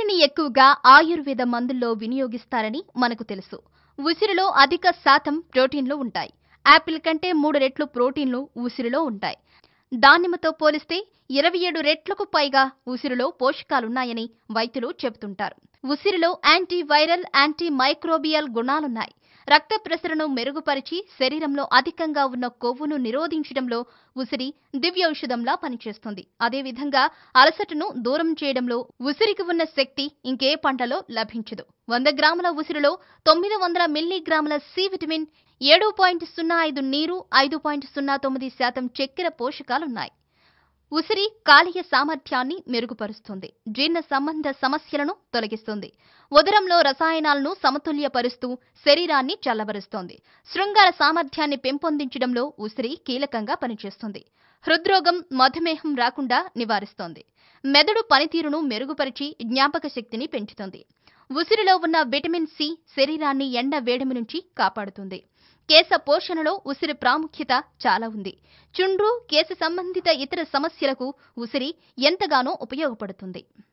ఉసిరిని ఎక్కువగా ఆయుర్వేద మందుల్లో వినియోగిస్తారని మనకు తెలుసు ఉసిరిలో అధిక శాతం ప్రోటీన్లు ఉంటాయి యాపిల్ కంటే మూడు రెట్లు ప్రోటీన్లు ఉసిరిలో ఉంటాయి దానిమ్మతో పోలిస్తే ఇరవై ఏడు రెట్లకు పైగా ఉసిరిలో పోషకాలున్నాయని వైద్యులు చెబుతుంటారు ఉసిరిలో యాంటీ వైరల్ యాంటీ మైక్రోబియల్ గుణాలున్నాయి రక్త ప్రసరణను మెరుగుపరిచి శరీరంలో అధికంగా ఉన్న కొవ్వును నిరోధించడంలో ఉసిరి దివ్యౌషధంలా పనిచేస్తుంది అదేవిధంగా అలసటను దూరం చేయడంలో ఉసిరికి ఉన్న శక్తి ఇంకే పంటలో లభించదు వంద గ్రాముల ఉసిరిలో తొమ్మిది వందల మిల్లీగ్రాముల సి విటమిన్ ఏడు పాయింట్ సున్నా ఐదు నీరు ఐదు పాయింట్ సున్నా తొమ్మిది శాతం చక్కెర పోషకాలున్నాయి ఉసిరి కాలీయ సామర్థ్యాన్ని మెరుగుపరుస్తుంది జీర్ణ సంబంధ సమస్యలను తొలగిస్తుంది ఉదరంలో రసాయనాలను సమతుల్యపరుస్తూ శరీరాన్ని చల్లబరుస్తోంది శృంగార సామర్థ్యాన్ని పెంపొందించడంలో ఉసిరి కీలకంగా పనిచేస్తుంది హృద్రోగం మధుమేహం రాకుండా నివారిస్తోంది మెదడు పనితీరును మెరుగుపరిచి జ్ఞాపక శక్తిని పెంచుతుంది ఉసిరిలో ఉన్న విటమిన్ సి శరీరాన్ని ఎండ వేడిమి నుంచి కాపాడుతుంది కేశ పోషణలో ఉసిరి ప్రాముఖ్యత చాలా ఉంది చుండ్రు కేశ సంబంధిత ఇతర సమస్యలకు ఉసిరి ఎంతగానో ఉపయోగపడుతుంది